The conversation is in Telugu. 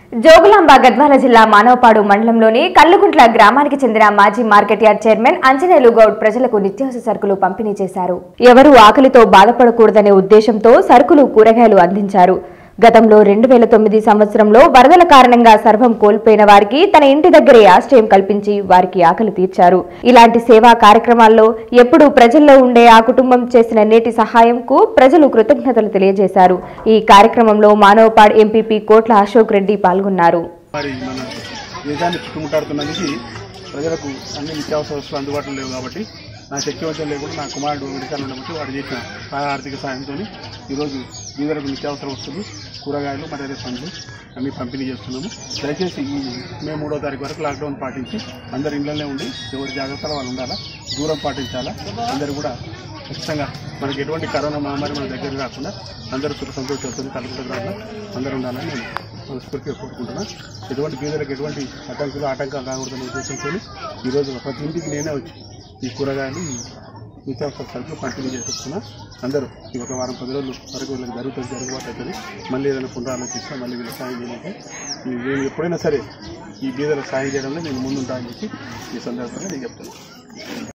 జోగులాంబ గద్వాల జిల్లా మానవపాడు మండలంలోని కల్లుగుంట్ల గ్రామానికి చెందిన మాజీ market yard chairman Anjaneyulu Goud ప్రజలకు నిత్యావసర సరుకులు పంపిణీ చేశారు ఎవరూ ఆకలితో బాధపడకూడదనే ఉద్దేశంతో సరుకులు కూరగాయలు అందించారు గతంలో రెండు వేల తొమ్మిది సంవత్సరంలో వరదల కారణంగా సర్వం కోల్పోయిన వారికి తన ఇంటి దగ్గరే ఆశ్రయం కల్పించి వారికి ఆకలి తీర్చారు ఇలాంటి సేవా కార్యక్రమాల్లో ఎప్పుడూ ప్రజల్లో ఉండే ఆ కుటుంబం చేసిన నేటి సహాయంకు ప్రజలు కృతజ్ఞతలు తెలియజేశారు ఈ కార్యక్రమంలో మానవపాడ్ ఎంపీపీ కోట్ల అశోక్ రెడ్డి పాల్గొన్నారు మరి మన దేశాన్ని చుట్టుముట్టాడుతున్నందుకు ప్రజలకు అన్ని నిత్యావసర వస్తువులు అందుబాటులో లేవు కాబట్టి నా శక్తి వంచన లేకుండా నా కుమారుడు విడికాలు ఉండబట్టి వాడు చేసిన సహాయ ఆర్థిక సాయంతో ఈరోజు బీదలకు నిత్యావసర వస్తువులు కూరగాయలు మరి అదే పండ్లు అన్ని పంపిణీ చేస్తున్నాము దయచేసి ఈ మే మూడో తారీఖు వరకు లాక్డౌన్ పాటించి అందరు ఇళ్లనే ఉండి ఎవరి జాగ్రత్తలు వాళ్ళు ఉండాలా దూరం పాటించాలా అందరూ కూడా ఖచ్చితంగా మనకి ఎటువంటి కరోనా మహమ్మారి మన దగ్గర రాకుండా అందరూ సుఖ సంతోషాలతో కలుగుతున్నారు అందరూ ఉండాలని నేను మనస్ఫూర్తిగా కోరుకుంటున్నా ఎటువంటి పేదలకు ఎటువంటి ఆటంకాలు ఆటంకాలు రాకూడదనే ఉద్దేశంతో ఈరోజు ప్రతి ఇంటికి నేనే వచ్చి ఈ కూరగాయలు ఈ నిత్యావసర సరుకులు పంపిణీ చేసేస్తున్నా అందరూ ఈ ఒక వారం పది రోజులు వరకు వీళ్ళకి జరుగుతుంది జరుగుబాటు అవుతుంది మళ్ళీ ఏదైనా పునరాలోచిస్తే మళ్ళీ వీళ్ళకి సాయం చేయడానికి నేను ఎప్పుడైనా సరే ఈ బీదలకు సాయం చేయడంలో నేను ముందుంటానని చెప్పి ఈ సందర్భంగా నేను చెప్తాను